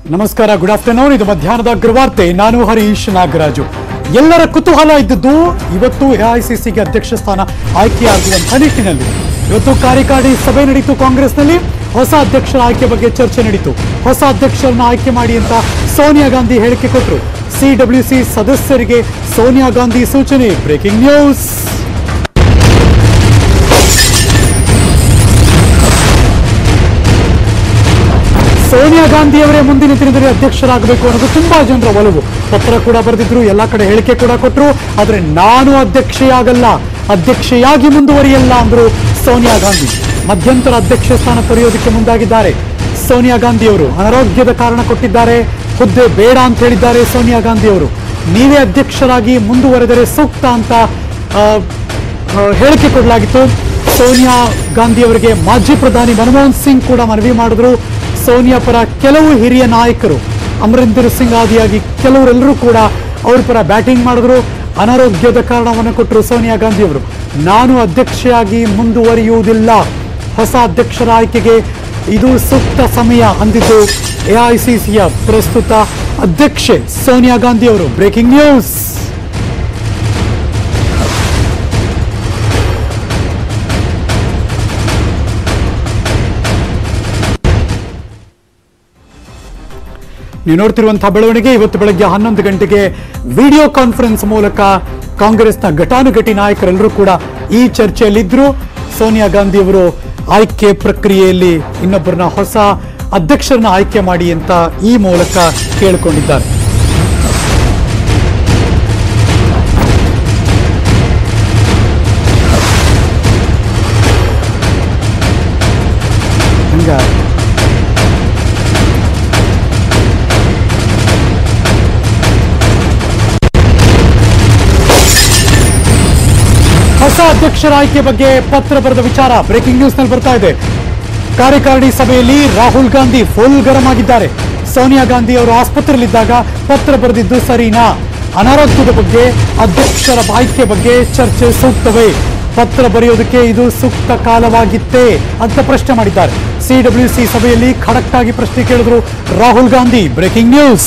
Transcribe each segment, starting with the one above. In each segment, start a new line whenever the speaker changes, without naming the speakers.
ನಮಸ್ಕಾರ good afternoon ಇದು ಮಧ್ಯಾಹ್ನದ ಅಗ್ರವಾರ್ತೆ ನಾನು ಹರೀಶ್ ನಾಗರಾಜು ಎಲ್ಲರ ಕುತೂಹಲ ಇದ್ದದ್ದು ಇವತ್ತು ಎಐಸಿಸಿಗೆ ಅಧ್ಯಕ್ಷ ಸ್ಥಾನ ಆಯ್ಕೆಯಾಗುವಂತಹ ನಿಟ್ಟಿನಲ್ಲಿ ಇವತ್ತು ಕಾರ್ಯಕಾರಿ ಸಭೆ ನಡೀತು ಕಾಂಗ್ರೆಸ್ನಲ್ಲಿ ಹೊಸ ಅಧ್ಯಕ್ಷರ ಆಯ್ಕೆ ಬಗ್ಗೆ ಚರ್ಚೆ ನಡೀತು ಹೊಸ ಅಧ್ಯಕ್ಷರನ್ನ ಆಯ್ಕೆ ಮಾಡಿ ಅಂತ ಸೋನಿಯಾ ಗಾಂಧಿ ಹೇಳಿಕೆ ಕೊಟ್ಟರು ಸಿಡಬ್ಲ್ಯೂಸಿ ಸದಸ್ಯರಿಗೆ ಸೋನಿಯಾ ಗಾಂಧಿ ಸೂಚನೆ ಬ್ರೇಕಿಂಗ್ ನ್ಯೂಸ್ ಸೋನಿಯಾ ಗಾಂಧಿ ಅವರೇ ಮುಂದಿನ ದಿನದಲ್ಲಿ ಅಧ್ಯಕ್ಷರಾಗಬೇಕು ಅನ್ನೋದು ತುಂಬಾ ಜನರ ಒಲವು ಪತ್ರ ಕೂಡ ಬರೆದಿದ್ರು ಎಲ್ಲ ಕಡೆ ಹೇಳಿಕೆ ಕೂಡ ಕೊಟ್ಟರು ಆದ್ರೆ ನಾನು ಅಧ್ಯಕ್ಷೆಯಾಗಲ್ಲ ಅಧ್ಯಕ್ಷೆಯಾಗಿ ಮುಂದುವರಿಯಲ್ಲ ಅಂದ್ರು ಸೋನಿಯಾ ಗಾಂಧಿ ಮಧ್ಯಂತರ ಅಧ್ಯಕ್ಷ ಸ್ಥಾನ ತೊರೆಯೋದಕ್ಕೆ ಮುಂದಾಗಿದ್ದಾರೆ ಸೋನಿಯಾ ಗಾಂಧಿ ಅವರು ಅನಾರೋಗ್ಯದ ಕಾರಣ ಕೊಟ್ಟಿದ್ದಾರೆ ಹುದ್ದೆ ಬೇಡ ಅಂತ ಹೇಳಿದ್ದಾರೆ ಸೋನಿಯಾ ಗಾಂಧಿ ಅವರು ನೀವೇ ಅಧ್ಯಕ್ಷರಾಗಿ ಮುಂದುವರೆದರೆ ಸೂಕ್ತ ಅಂತ ಆ, ಆ, ಹೇಳಿಕೆ ಕೊಡಲಾಗಿತ್ತು ಸೋನಿಯಾ ಗಾಂಧಿ ಅವರಿಗೆ ಮಾಜಿ ಪ್ರಧಾನಿ ಮನಮೋಹನ್ ಸಿಂಗ್ ಕೂಡ ಮನವಿ ಮಾಡಿದ್ರು ಸೋನಿಯಾ ಪರ ಕೆಲವು ಹಿರಿಯ ನಾಯಕರು ಅಮರಿಂದರ್ ಸಿಂಗ್ ಆದಿಯಾಗಿ ಕೆಲವರೆಲ್ಲರೂ ಕೂಡ ಅವ್ರ ಪರ ಬ್ಯಾಟಿಂಗ್ ಮಾಡಿದ್ರು ಅನಾರೋಗ್ಯದ ಕಾರಣವನ್ನು ಕೊಟ್ಟರು ಸೋನಿಯಾ ಗಾಂಧಿ ಅವರು ನಾನು ಅಧ್ಯಕ್ಷೆಯಾಗಿ ಮುಂದುವರಿಯುವುದಿಲ್ಲ ಹೊಸ ಅಧ್ಯಕ್ಷರ ಆಯ್ಕೆಗೆ ಇದು ಸೂಕ್ತ ಸಮಯ ಅಂದಿದ್ದು ಎಐಸಿಸಿಯ ಪ್ರಸ್ತುತ ಅಧ್ಯಕ್ಷೆ ಸೋನಿಯಾ ಗಾಂಧಿ ಅವರು ಬ್ರೇಕಿಂಗ್ ನ್ಯೂಸ್ ನೀವು ನೋಡ್ತಿರುವಂತಹ ಬೆಳವಣಿಗೆ ಇವತ್ತು ಬೆಳಗ್ಗೆ ಹನ್ನೊಂದು ಗಂಟೆಗೆ ವಿಡಿಯೋ ಕಾನ್ಫರೆನ್ಸ್ ಮೂಲಕ ಕಾಂಗ್ರೆಸ್ನ ಘಟಾನುಘಟಿ ನಾಯಕರೆಲ್ಲರೂ ಕೂಡ ಈ ಚರ್ಚೆಯಲ್ಲಿದ್ದರು ಸೋನಿಯಾ ಗಾಂಧಿ ಅವರು ಆಯ್ಕೆ ಪ್ರಕ್ರಿಯೆಯಲ್ಲಿ ಇನ್ನೊಬ್ಬರನ್ನ ಹೊಸ ಅಧ್ಯಕ್ಷರನ್ನ ಆಯ್ಕೆ ಮಾಡಿ ಅಂತ ಈ ಮೂಲಕ ಕೇಳಿಕೊಂಡಿದ್ದಾರೆ ಹಂಗ ಹೊಸ ಅಧ್ಯಕ್ಷರ ಆಯ್ಕೆ ಬಗ್ಗೆ ಪತ್ರ ಬರೆದ ವಿಚಾರ ಬ್ರೇಕಿಂಗ್ ನ್ಯೂಸ್ ನಲ್ಲಿ ಬರ್ತಾ ಇದೆ ಕಾರ್ಯಕಾರಿಣಿ ಸಭೆಯಲ್ಲಿ ರಾಹುಲ್ ಗಾಂಧಿ ಫುಲ್ ಗರಂ ಆಗಿದ್ದಾರೆ ಸೋನಿಯಾ ಗಾಂಧಿ ಅವರು ಆಸ್ಪತ್ರೆಯಲ್ಲಿದ್ದಾಗ ಪತ್ರ ಬರೆದಿದ್ದು ಸರಿನಾ ಅನಾರೋಗ್ಯದ ಬಗ್ಗೆ ಅಧ್ಯಕ್ಷರ ಆಯ್ಕೆ ಬಗ್ಗೆ ಚರ್ಚೆ ಸೂಕ್ತವೇ ಪತ್ರ ಬರೆಯೋದಕ್ಕೆ ಇದು ಸೂಕ್ತ ಕಾಲವಾಗಿತ್ತೇ ಅಂತ ಪ್ರಶ್ನೆ ಮಾಡಿದ್ದಾರೆ ಸಿಡಬ್ಲ್ಯೂಸಿ ಸಭೆಯಲ್ಲಿ ಖಡಕ್ ಆಗಿ ಪ್ರಶ್ನೆ ಕೇಳಿದ್ರು ರಾಹುಲ್ ಗಾಂಧಿ ಬ್ರೇಕಿಂಗ್ ನ್ಯೂಸ್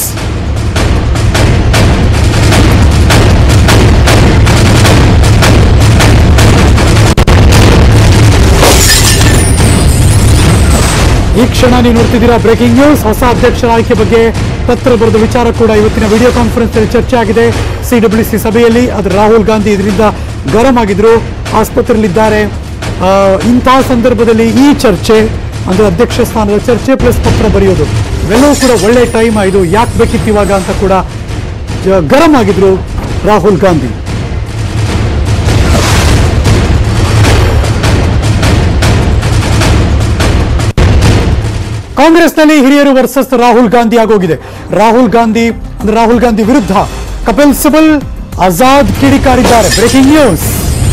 ಈ ಕ್ಷಣ ನೀವು ನೋಡ್ತಿದ್ದೀರಾ ಬ್ರೇಕಿಂಗ್ ನ್ಯೂಸ್ ಹೊಸ ಅಧ್ಯಕ್ಷರ ಆಯ್ಕೆ ಬಗ್ಗೆ ಪತ್ರ ಬರೆದ ವಿಚಾರ ಕೂಡ ಇವತ್ತಿನ ವಿಡಿಯೋ ಕಾನ್ಫರೆನ್ಸ್ ನಲ್ಲಿ ಚರ್ಚೆ ಆಗಿದೆ ಸಿಡಬ್ಲ್ಯೂಸಿ ಸಭೆಯಲ್ಲಿ ಅದು ರಾಹುಲ್ ಗಾಂಧಿ ಇದರಿಂದ ಗರಂ ಆಗಿದ್ರು ಆಸ್ಪತ್ರೆಯಲ್ಲಿದ್ದಾರೆ ಆ, ಇಂತಹ ಸಂದರ್ಭದಲ್ಲಿ ಈ ಚರ್ಚೆ ಅಂದ್ರೆ ಅಧ್ಯಕ್ಷ ಸ್ಥಾನದ ಚರ್ಚೆ ಪ್ಲಸ್ ಪತ್ರ ಬರೆಯೋದು ಇವೆಲ್ಲವೂ ಕೂಡ ಒಳ್ಳೆ ಟೈಮ್ ಇದು ಯಾಕೆ ಬೇಕಿತ್ತು ಇವಾಗ ಅಂತ ಕೂಡ ಜ- ಗರಂ ಆಗಿದ್ರು ರಾಹುಲ್ ಗಾಂಧಿ ಕಾಂಗ್ರೆಸ್ನಲ್ಲಿ ಹಿರಿಯರು ವರ್ಸಸ್ ರಾಹುಲ್ ಗಾಂಧಿ ಆಗೋಗಿದೆ ರಾಹುಲ್ ಗಾಂಧಿ ಅಂದ್ರೆ ರಾಹುಲ್ ಗಾಂಧಿ ವಿರುದ್ಧ ಕಪಿಲ್ ಸಿಬಲ್ ಆಜಾದ್ ಕಿಡಿಕಾರಿದ್ದಾರೆ ಬ್ರೇಕಿಂಗ್ ನ್ಯೂಸ್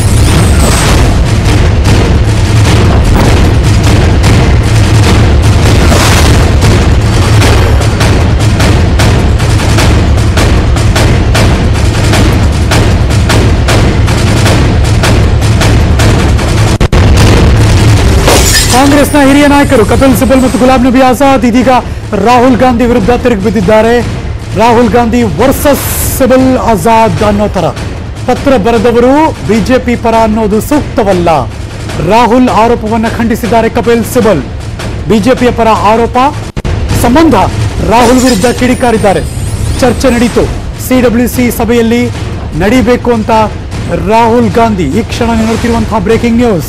ಕಾಂಗ್ರೆಸ್ನ ಹಿರಿಯ ನಾಯಕರು ಕಪಿಲ್ ಸಿಬಲ್ ಮತ್ತು ಗುಲಾಂ ನಬಿ ಆಜಾದ್ ಇದೀಗ ರಾಹುಲ್ ಗಾಂಧಿ ವಿರುದ್ಧ ತಿರುಗಿ ಬಿದ್ದಿದ್ದಾರೆ ರಾಹುಲ್ ಗಾಂಧಿ ವರ್ಸಸ್ ಸಿಬಲ್ ಆಜಾದ್ ಅನ್ನೋ ತರ ಪತ್ರ ಬರೆದವರು ಬಿಜೆಪಿ ಪರ ಅನ್ನೋದು ಸೂಕ್ತವಲ್ಲ ರಾಹುಲ್ ಆರೋಪವನ್ನ ಖಂಡಿಸಿದ್ದಾರೆ ಕಪಿಲ್ ಸಿಬಲ್ ಬಿಜೆಪಿಯ ಪರ ಆರೋಪ ಸಂಬಂಧ ರಾಹುಲ್ ವಿರುದ್ಧ ಕಿಡಿಕಾರಿದ್ದಾರೆ ಚರ್ಚೆ ನಡೀತು ಸಿಡಬ್ಲ್ಯೂಸಿ ಸಭೆಯಲ್ಲಿ ನಡೀಬೇಕು ಅಂತ ರಾಹುಲ್ ಗಾಂಧಿ ಈ ಕ್ಷಣ ನೀವು ನೋಡ್ತಿರುವಂತಹ ಬ್ರೇಕಿಂಗ್ ನ್ಯೂಸ್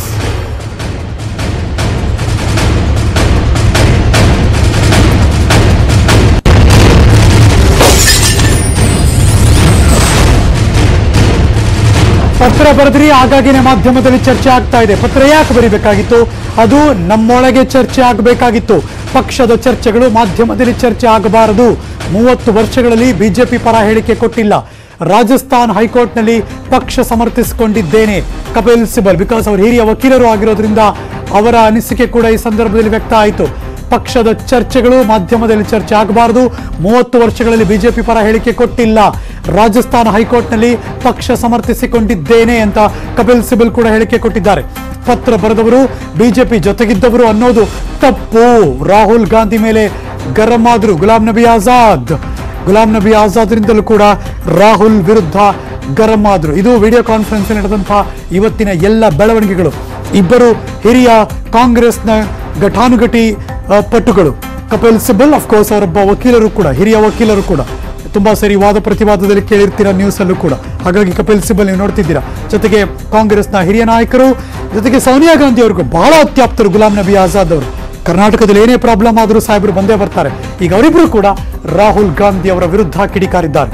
ಪತ್ರ ಬರೆದ್ರಿ ಹಾಗಾಗಿನೇ ಮಾಧ್ಯಮದಲ್ಲಿ ಚರ್ಚೆ ಆಗ್ತಾ ಇದೆ ಪತ್ರ ಯಾಕೆ ಬರೀಬೇಕಾಗಿತ್ತು ಅದು ನಮ್ಮೊಳಗೆ ಚರ್ಚೆ ಆಗಬೇಕಾಗಿತ್ತು ಪಕ್ಷದ ಚರ್ಚೆಗಳು ಮಾಧ್ಯಮದಲ್ಲಿ ಚರ್ಚೆ ಆಗಬಾರದು ಮೂವತ್ತು ವರ್ಷಗಳಲ್ಲಿ ಬಿಜೆಪಿ ಪರ ಹೇಳಿಕೆ ಕೊಟ್ಟಿಲ್ಲ ರಾಜಸ್ಥಾನ್ ಹೈಕೋರ್ಟ್ನಲ್ಲಿ ಪಕ್ಷ ಸಮರ್ಥಿಸಿಕೊಂಡಿದ್ದೇನೆ ಕಪಿಲ್ ಸಿಬಲ್ ಬಿಕಾಸ್ ಅವರು ಹಿರಿಯ ವಕೀಲರು ಆಗಿರೋದ್ರಿಂದ ಅವರ ಅನಿಸಿಕೆ ಕೂಡ ಈ ಸಂದರ್ಭದಲ್ಲಿ ವ್ಯಕ್ತ ಆಯಿತು ಪಕ್ಷದ ಚರ್ಚೆಗಳು ಮಾಧ್ಯಮದಲ್ಲಿ ಚರ್ಚೆ ಆಗಬಾರದು ಮೂವತ್ತು ವರ್ಷಗಳಲ್ಲಿ ಬಿಜೆಪಿ ಪರ ಹೇಳಿಕೆ ಕೊಟ್ಟಿಲ್ಲ ರಾಜಸ್ಥಾನ ಹೈಕೋರ್ಟ್ನಲ್ಲಿ ಪಕ್ಷ ಸಮರ್ಥಿಸಿಕೊಂಡಿದ್ದೇನೆ ಅಂತ ಕಪಿಲ್ ಸಿಬಲ್ ಕೂಡ ಹೇಳಿಕೆ ಕೊಟ್ಟಿದ್ದಾರೆ ಪತ್ರ ಬರೆದವರು ಬಿಜೆಪಿ ಜೊತೆಗಿದ್ದವರು ಅನ್ನೋದು ತಪ್ಪು ರಾಹುಲ್ ಗಾಂಧಿ ಮೇಲೆ ಗರಂ ಆದ್ರು ಗುಲಾಂ ನಬಿ ಆಜಾದ್ ಗುಲಾಂ ನಬಿ ಆಜಾದ್ರಿಂದಲೂ ಕೂಡ ರಾಹುಲ್ ವಿರುದ್ಧ ಗರಂ ಆದ್ರು ಇದು ವಿಡಿಯೋ ಕಾನ್ಫರೆನ್ಸ್ ನಡೆದಂತಹ ಇವತ್ತಿನ ಎಲ್ಲ ಬೆಳವಣಿಗೆಗಳು ಇಬ್ಬರು ಹಿರಿಯ ಕಾಂಗ್ರೆಸ್ನ ಘಟಾನುಘಟಿ ಆ, ಪಟುಗಳು ಕಪಿಲ್ ಸಿಬಲ್ ಅಫ್ಕೋರ್ಸ್ ಅವರೊಬ್ಬ ವಕೀಲರು ಕೂಡ ಹಿರಿಯ ವಕೀಲರು ಕೂಡ ತುಂಬಾ ಸರಿ ವಾದ ಪ್ರತಿವಾದದಲ್ಲಿ ಕೇಳಿರ್ತೀರ ನ್ಯೂಸ್ ಅಲ್ಲೂ ಕೂಡ ಹಾಗಾಗಿ ಕಪಿಲ್ ಸಿಬಲ್ ನೀವು ನೋಡ್ತಿದ್ದೀರಾ ಜೊತೆಗೆ ಕಾಂಗ್ರೆಸ್ನ ಹಿರಿಯ ನಾಯಕರು ಜೊತೆಗೆ ಸೋನಿಯಾ ಗಾಂಧಿ ಅವ್ರಿಗೂ ಬಹಳ ಅತ್ಯಾಪ್ತರು ಗುಲಾಂ ನಬಿ ಆಜಾದ್ ಅವರು ಕರ್ನಾಟಕದಲ್ಲಿ ಏನೇ ಪ್ರಾಬ್ಲಮ್ ಆದರೂ ಸಾಹೇಬರು ಬಂದೇ ಬರ್ತಾರೆ ಈಗ ಅವರಿಬ್ಬರು ಕೂಡ ರಾಹುಲ್ ಗಾಂಧಿ ಅವರ ವಿರುದ್ಧ ಕಿಡಿಕಾರಿದ್ದಾರೆ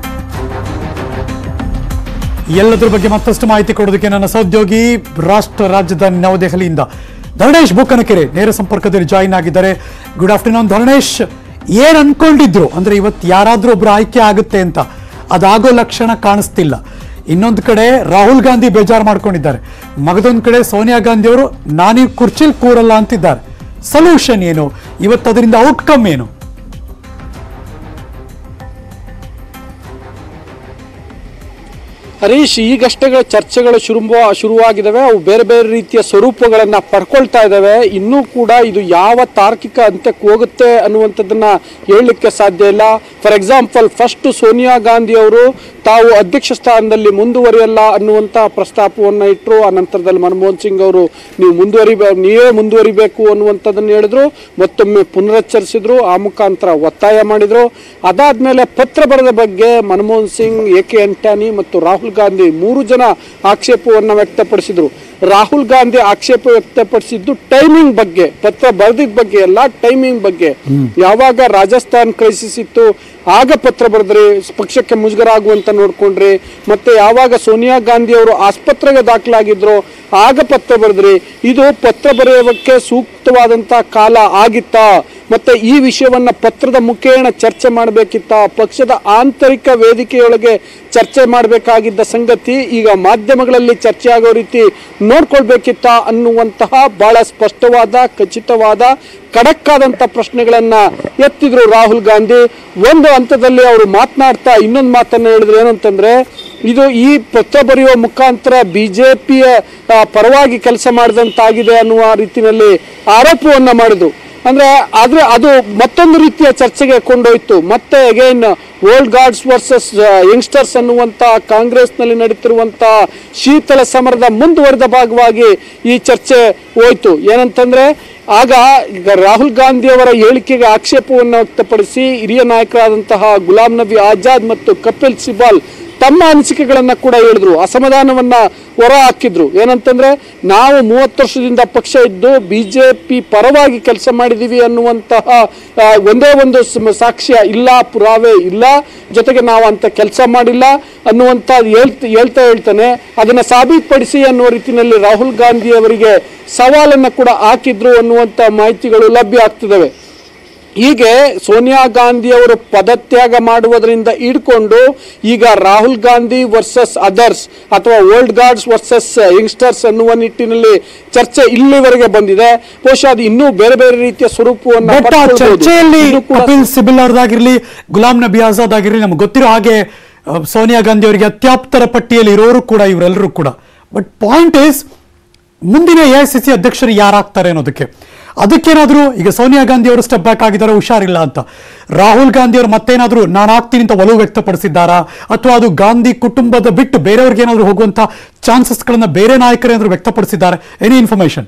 ಎಲ್ಲದರ ಬಗ್ಗೆ ಮತ್ತಷ್ಟು ಮಾಹಿತಿ ಕೊಡೋದಕ್ಕೆ ನನ್ನ ಸಹೋದ್ಯೋಗಿ ರಾಷ್ಟ್ರ ರಾಜಧಾನಿ ನವದೆಹಲಿಯಿಂದ ಧರಣೇಶ್ ಬುಕ್ಕನಕೆರೆ ನೇರ ಸಂಪರ್ಕದಲ್ಲಿ ಜಾಯಿನ್ ಆಗಿದ್ದಾರೆ ಗುಡ್ ಆಫ್ಟರ್ನೂನ್ ಧರಣೇಶ್ ಏನ್ ಅನ್ಕೊಂಡಿದ್ರು ಅಂದ್ರೆ ಇವತ್ತು ಯಾರಾದ್ರೂ ಒಬ್ರು ಆಯ್ಕೆ ಆಗುತ್ತೆ ಅಂತ ಅದಾಗೋ ಲಕ್ಷಣ ಕಾಣಿಸ್ತಿಲ್ಲ ಇನ್ನೊಂದು ಕಡೆ ರಾಹುಲ್ ಗಾಂಧಿ ಬೇಜಾರು ಮಾಡ್ಕೊಂಡಿದ್ದಾರೆ ಮಗದೊಂದು ಕಡೆ ಸೋನಿಯಾ ಗಾಂಧಿ ಅವರು ನಾನೀ ಕುರ್ಚಿಲ್ ಕೂರಲ್ಲ ಅಂತಿದ್ದಾರೆ ಸೊಲ್ಯೂಷನ್ ಏನು ಇವತ್ತು ಅದರಿಂದ ಔಟ್ಕಮ್ ಏನು
ಹರೀಶ್ ಈಗಷ್ಟೇ ಚರ್ಚೆಗಳು ಶುರು ಶುರುವಾಗಿದ್ದಾವೆ ಅವು ಬೇರೆ ಬೇರೆ ರೀತಿಯ ಸ್ವರೂಪಗಳನ್ನ ಪಡ್ಕೊಳ್ತಾ ಇದ್ದಾವೆ ಇನ್ನೂ ಕೂಡ ಇದು ಯಾವ ತಾರ್ಕಿಕ ಹಂತಕ್ಕೆ ಹೋಗುತ್ತೆ ಅನ್ನುವಂಥದ್ದನ್ನ ಹೇಳಲಿಕ್ಕೆ ಸಾಧ್ಯ ಇಲ್ಲ for example first Sonia Gandhi ಅವರು ತಾವು ಅಧ್ಯಕ್ಷ ಸ್ಥಾನದಲ್ಲಿ ಮುಂದುವರಿಯಲ್ಲ ಅನ್ನುವಂಥ ಪ್ರಸ್ತಾಪವನ್ನು ಇಟ್ಟರು ಆ ನಂತರದಲ್ಲಿ ಮನಮೋಹನ್ ಸಿಂಗ್ ಅವರು ನೀವು ಮುಂದುವರಿ ನೀವೇ ಮುಂದುವರಿಬೇಕು ಅನ್ನುವಂಥದ್ದನ್ನು ಹೇಳಿದ್ರು ಮತ್ತೊಮ್ಮೆ ಪುನರುಚ್ಚರಿಸಿದ್ರು ಆ ಮುಖಾಂತರ ಒತ್ತಾಯ ಮಾಡಿದ್ರು ಅದಾದ್ಮೇಲೆ ಪತ್ರ ಬರೆದ ಬಗ್ಗೆ ಮನಮೋಹನ್ ಸಿಂಗ್ ಎ ಕೆ ಅಂಟಾನಿ ಮತ್ತು ರಾಹುಲ್ ಗಾಂಧಿ ಮೂರು ಜನ ಆಕ್ಷೇಪವನ್ನು ವ್ಯಕ್ತಪಡಿಸಿದ್ರು ರಾಹುಲ್ ಗಾಂಧಿ ಆಕ್ಷೇಪ ವ್ಯಕ್ತಪಡಿಸಿದ್ದು ಟೈಮಿಂಗ್ ಬಗ್ಗೆ ಪತ್ರ ಬರೆದಿದ್ದ ಬಗ್ಗೆ ಅಲ್ಲ ಟೈಮಿಂಗ್ ಬಗ್ಗೆ ಯಾವಾಗ ರಾಜಸ್ಥಾನ್ ಕ್ರೈಸಿಸ್ ಇತ್ತು ಆಗ ಪತ್ರ ಬರೆದ್ರಿ ಪಕ್ಷಕ್ಕೆ ಮುಜುಗರ ಆಗುವಂತ ನೋಡ್ಕೊಂಡ್ರಿ ಮತ್ತೆ ಯಾವಾಗ ಸೋನಿಯಾ ಗಾಂಧಿ ಅವರು ಆಸ್ಪತ್ರೆಗೆ ದಾಖಲಾಗಿದ್ರು ಆಗ ಪತ್ರ ಬರೆದ್ರಿ ಇದು ಪತ್ರ ಬರೆಯೋದಕ್ಕೆ ಸೂಕ್ತವಾದಂತ ಕಾಲ ಆಗಿತ್ತಾ ಮತ್ತೆ ಈ ವಿಷಯವನ್ನ ಪತ್ರದ ಮುಖೇನ ಚರ್ಚೆ ಮಾಡಬೇಕಿತ್ತ ಪಕ್ಷದ ಆಂತರಿಕ ವೇದಿಕೆಯೊಳಗೆ ಚರ್ಚೆ ಮಾಡಬೇಕಾಗಿದ್ದ ಸಂಗತಿ ಈಗ ಮಾಧ್ಯಮಗಳಲ್ಲಿ ಚರ್ಚೆ ಆಗೋ ರೀತಿ ನೋಡ್ಕೊಳ್ಬೇಕಿತ್ತ ಅನ್ನುವಂತಹ ಬಹಳ ಸ್ಪಷ್ಟವಾದ ಖಚಿತವಾದ ಖಡಕ್ ಆದಂತ ಪ್ರಶ್ನೆಗಳನ್ನ ಎತ್ತಿದ್ರು ರಾಹುಲ್ ಗಾಂಧಿ ಒಂದು ಹಂತದಲ್ಲಿ ಅವರು ಮಾತನಾಡ್ತಾ ಇನ್ನೊಂದು ಮಾತನ್ನ ಹೇಳಿದ್ರು ಏನಂತಂದ್ರೆ ಇದು ಈ ಪತ್ರ ಬರೆಯುವ ಮುಖಾಂತರ ಬಿಜೆಪಿಯ ಪರವಾಗಿ ಕೆಲಸ ಮಾಡಿದಂತಾಗಿದೆ ಅನ್ನುವ ರೀತಿಯಲ್ಲಿ ಆರೋಪವನ್ನ ಮಾಡಿದ್ರು ಅಂದ್ರೆ ಆದ್ರೆ ಅದು ಮತ್ತೊಂದು ರೀತಿಯ ಚರ್ಚೆಗೆ ಕೊಂಡೊಯ್ತು ಮತ್ತೆ again old guards versus youngsters ಅನ್ನುವಂತ ಕಾಂಗ್ರೆಸ್ನಲ್ಲಿ ನಡೀತಿರುವಂತ ಶೀತಲ ಸಮರದ ಮುಂದುವರೆದ ಭಾಗವಾಗಿ ಈ ಚರ್ಚೆ ಹೋಯ್ತು ಏನಂತಂದ್ರೆ ಆಗ ಈಗ ರಾಹುಲ್ ಗಾಂಧಿ ಅವರ ಹೇಳಿಕೆಗೆ ಆಕ್ಷೇಪವನ್ನು ವ್ಯಕ್ತಪಡಿಸಿ ಹಿರಿಯ ನಾಯಕರಾದಂತಹ ಗುಲಾಂ ನಬಿ ಆಜಾದ್ ಮತ್ತು ಕಪಿಲ್ ಸಿಬಾಲ್ ತಮ್ಮ ಅನಿಸಿಕೆಗಳನ್ನ ಕೂಡ ಹೇಳಿದ್ರು ಅಸಮಾಧಾನವನ್ನ ಹೊರ ಹಾಕಿದ್ರು ಏನಂತಂದ್ರೆ ನಾವು ಮೂವತ್ತು ವರ್ಷದಿಂದ ಪಕ್ಷ ಇದ್ದು ಬಿಜೆಪಿ ಪರವಾಗಿ ಕೆಲಸ ಮಾಡಿದೀವಿ ಅನ್ನುವಂತಹ ಆ, ಒಂದೇ ಒಂದು ಸಮ- ಸಾಕ್ಷ್ಯ ಇಲ್ಲ ಪುರಾವೆ ಇಲ್ಲ ಜೊತೆಗೆ ನಾವು ಅಂತ ಕೆಲಸ ಮಾಡಿಲ್ಲ ಅನ್ನುವಂತ ಹೇಳ್ತ ಹೇಳ್ತಾ ಹೇಳ್ತಾನೆ ಅದನ್ನ ಸಾಬೀತುಪಡಿಸಿ ಅನ್ನುವ ರೀತಿಯಲ್ಲಿ ರಾಹುಲ್ ಗಾಂಧಿ ಅವರಿಗೆ ಸವಾಲನ್ನ ಕೂಡ ಹಾಕಿದ್ರು ಅನ್ನುವಂತ ಮಾಹಿತಿಗಳು ಲಭ್ಯ ಆಗ್ತಿದ್ದಾವೆ ಹೀಗೆ ಸೋನಿಯಾ ಗಾಂಧಿ ಅವರು ಪದತ್ಯಾಗ ಮಾಡುವುದರಿಂದ ಹಿಡ್ಕೊಂಡು ಈಗ ರಾಹುಲ್ ಗಾಂಧಿ ವರ್ಸಸ್ ಅದರ್ಸ್ ಅಥವಾ ಓಲ್ಡ್ ಗಾರ್ಡ್ಸ್ ವರ್ಸಸ್ ಯಂಗ್ಸ್ಟರ್ಸ್ ಅನ್ನುವ ನಿಟ್ಟಿನಲ್ಲಿ ಚರ್ಚೆ ಇಲ್ಲಿವರೆಗೆ ಬಂದಿದೆ ಬಹುಶಃ ಅದು ಇನ್ನೂ ಬೇರೆ ಬೇರೆ ರೀತಿಯ ಸ್ವರೂಪವನ್ನು
ಬಟ್ ಆ
ಪಡ್ಕೊಳ್ಬೋದು.
ಚರ್ಚೆಯಲ್ಲಿ
ಇದು ಕೂಡ
ಕಪಿಲ್ ಸಿಬಲ್ ಅವ್ರದ್ದಾಗಿರ್ಲಿ ಗುಲಾಂ ನಬಿ ಆಜಾದ್ ಆಗಿರ್ಲಿ ನಮ್ಗೆ ಗೊತ್ತಿರೋ ಹಾಗೆ ಆ, ಸೋನಿಯಾ ಗಾಂಧಿ ಅವರಿಗೆ ಅತ್ಯಾಪ್ತರ ಪಟ್ಟಿಯಲ್ಲಿ ಇರೋರು ಕೂಡ ಇವರೆಲ್ಲರೂ ಕೂಡ ಬಟ್ ಪಾಯಿಂಟ್ ಇಸ್ ಮುಂದಿನ ಎ ಐ ಸಿ ಸಿ ಅಧ್ಯಕ್ಷರು ಯಾರಾಗ್ತಾರೆ ಅನ್ನೋದಕ್ಕೆ ಅದಕ್ಕೇನಾದ್ರೂ ಈಗ ಸೋನಿಯಾ ಗಾಂಧಿ ಅವರು ಸ್ಟೆಪ್ ಬ್ಯಾಕ್ ಆಗಿದ್ದಾರೆ ಹುಷಾರಿಲ್ಲ ಅಂತ ರಾಹುಲ್ ಗಾಂಧಿ ಅವರು ಮತ್ತೇನಾದ್ರೂ ನಾನು ಆಗ್ತೀನಿ ಅಂತ ಒಲವು ವ್ಯಕ್ತಪಡಿಸಿದ್ದಾರಾ ಅಥವಾ ಅದು ಗಾಂಧಿ ಕುಟುಂಬದ ಬಿಟ್ಟು ಬೇರೆಯವ್ರಿಗೆ ಏನಾದ್ರೂ ಹೋಗುವಂತ ಚಾನ್ಸಸ್ಗಳನ್ನ ಬೇರೆ ನಾಯಕರೇನಾದ್ರೂ ವ್ಯಕ್ತಪಡಿಸಿದ್ದಾರೆ ಎನಿ ಇನ್ಫಾರ್ಮೇಶನ್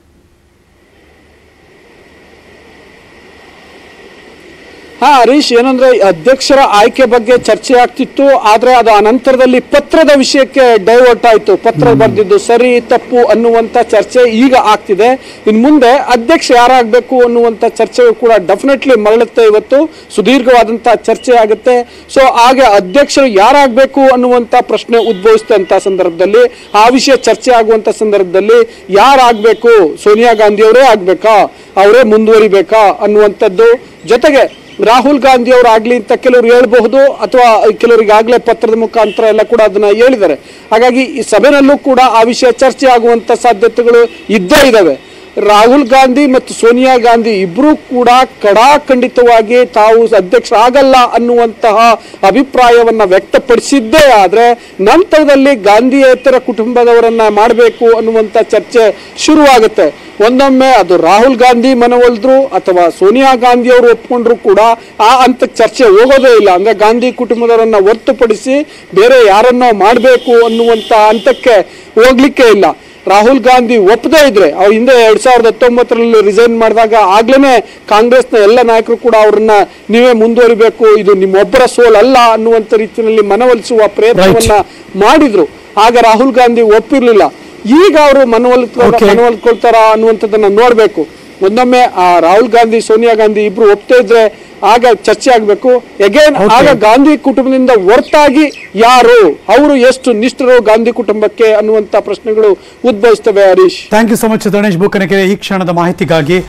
ಹಾ ಹರೀಶ್ ಏನಂದ್ರೆ ಈ ಅಧ್ಯಕ್ಷರ ಆಯ್ಕೆ ಬಗ್ಗೆ ಚರ್ಚೆ ಆಗ್ತಿತ್ತು ಆದ್ರೆ ಅದು ಅನಂತರದಲ್ಲಿ ಪತ್ರದ ವಿಷಯಕ್ಕೆ ಡೈವರ್ಟ್ ಆಯ್ತು ಪತ್ರ ಬರೆದಿದ್ದು ಸರಿ ತಪ್ಪು ಅನ್ನುವಂತ ಚರ್ಚೆ ಈಗ ಆಗ್ತಿದೆ ಇನ್ ಮುಂದೆ ಅಧ್ಯಕ್ಷ ಯಾರಾಗಬೇಕು ಅನ್ನುವಂತ ಚರ್ಚೆ ಕೂಡ ಡೆಫಿನೆಟ್ಲಿ ಮರಳುತ್ತೆ ಇವತ್ತು ಸುದೀರ್ಘವಾದಂತ ಚರ್ಚೆ ಆಗುತ್ತೆ ಸೊ ಹಾಗೆ ಅಧ್ಯಕ್ಷರು ಯಾರಾಗಬೇಕು ಅನ್ನುವಂತ ಪ್ರಶ್ನೆ ಉದ್ಭವಿಸಿದಂತ ಸಂದರ್ಭದಲ್ಲಿ ಆ ವಿಷಯ ಚರ್ಚೆ ಆಗುವಂತ ಸಂದರ್ಭದಲ್ಲಿ ಯಾರಾಗಬೇಕು ಸೋನಿಯಾ ಗಾಂಧಿ ಅವರೇ ಆಗ್ಬೇಕಾ ಅವರೇ ಮುಂದುವರಿಬೇಕಾ ಅನ್ನುವಂಥದ್ದು ಜೊತೆಗೆ ರಾಹುಲ್ ಗಾಂಧಿ ಅವರು ಆಗ್ಲಿ ಅಂತ ಕೆಲವರು ಹೇಳ್ಬಹುದು ಅಥವಾ ಕೆಲವರಿಗೆ ಆಗ್ಲೇ ಪತ್ರದ ಮುಖಾಂತರ ಎಲ್ಲ ಕೂಡ ಅದನ್ನ ಹೇಳಿದ್ದಾರೆ ಹಾಗಾಗಿ ಈ ಸಭೆನಲ್ಲೂ ಕೂಡ ಆ ವಿಷಯ ಚರ್ಚೆ ಆಗುವಂತ ಸಾಧ್ಯತೆಗಳು ಇದ್ದೇ ಇದಾವೆ ರಾಹುಲ್ ಗಾಂಧಿ ಮತ್ತು ಸೋನಿಯಾ ಗಾಂಧಿ ಇಬ್ಬರೂ ಕೂಡ ಕಡಾಖಂಡಿತವಾಗಿ ತಾವು ಅಧ್ಯಕ್ಷರಾಗಲ್ಲ ಅನ್ನುವಂತಹ ಅಭಿಪ್ರಾಯವನ್ನ ವ್ಯಕ್ತಪಡಿಸಿದ್ದೇ ಆದ್ರೆ ನಂತರದಲ್ಲಿ ಗಾಂಧಿಯೇತರ ಕುಟುಂಬದವರನ್ನ ಮಾಡಬೇಕು ಅನ್ನುವಂತ ಚರ್ಚೆ ಶುರುವಾಗುತ್ತೆ ಒಂದೊಮ್ಮೆ ಅದು ರಾಹುಲ್ ಗಾಂಧಿ ಮನವೊಲಿದ್ರು ಅಥವಾ ಸೋನಿಯಾ ಗಾಂಧಿ ಅವರು ಒಪ್ಕೊಂಡ್ರು ಕೂಡ ಆ ಅಂತ ಚರ್ಚೆ ಹೋಗೋದೇ ಇಲ್ಲ ಅಂದ್ರೆ ಗಾಂಧಿ ಕುಟುಂಬದವರನ್ನ ಹೊರತುಪಡಿಸಿ ಬೇರೆ ಯಾರನ್ನೋ ಮಾಡಬೇಕು ಅನ್ನುವಂತ ಹಂತಕ್ಕೆ ಹೋಗ್ಲಿಕ್ಕೆ ಇಲ್ಲ ರಾಹುಲ್ ಗಾಂಧಿ ಒಪ್ಪದೇ ಇದ್ರೆ ಅವ್ರ ಹಿಂದೆ ಎರಡ್ ಸಾವಿರದ ಹತ್ತೊಂಬತ್ತರಲ್ಲಿ ರಿಸೈನ್ ಮಾಡಿದಾಗ ಆಗ್ಲೇನೆ ಕಾಂಗ್ರೆಸ್ನ ಎಲ್ಲ ನಾಯಕರು ಕೂಡ ಅವ್ರನ್ನ ನೀವೇ ಮುಂದುವರಿಬೇಕು ಇದು ನಿಮ್ಮೊಬ್ಬರ ಸೋಲ್ ಅಲ್ಲ ಅನ್ನುವಂತ ರೀತಿಯಲ್ಲಿ ಮನವೊಲಿಸುವ ಪ್ರಯತ್ನವನ್ನ ಮಾಡಿದ್ರು ಆಗ ರಾಹುಲ್ ಗಾಂಧಿ ಒಪ್ಪಿರ್ಲಿಲ್ಲ ಈಗ ಅವರು ಮನವೊಲಿಸ್ಕೊ
Okay.
ಮನವೊಲಿಸ್ಕೊಳ್ತಾರ ಅನ್ನುವಂಥದ್ದನ್ನ ನೋಡ್ಬೇಕು ಒಂದೊಮ್ಮೆ ಆ ರಾಹುಲ್ ಗಾಂಧಿ ಸೋನಿಯಾ ಗಾಂಧಿ ಇಬ್ರು ಒಪ್ತಾ ಇದ್ರೆ ಆಗ ಚರ್ಚೆ ಆಗ್ಬೇಕು ಎಗೇನ್
Okay.
ಆಗ ಗಾಂಧಿ ಕುಟುಂಬದಿಂದ ಹೊರತಾಗಿ ಯಾರು ಅವರು ಎಷ್ಟು ನಿಷ್ಠರು ಗಾಂಧಿ ಕುಟುಂಬಕ್ಕೆ ಅನ್ನುವಂತ ಪ್ರಶ್ನೆಗಳು ಉದ್ಭವಿಸ್ತವೆ Harish
thank you so much Ganesh Bukkanakere ಈ ಕ್ಷಣದ ಮಾಹಿತಿಗಾಗಿ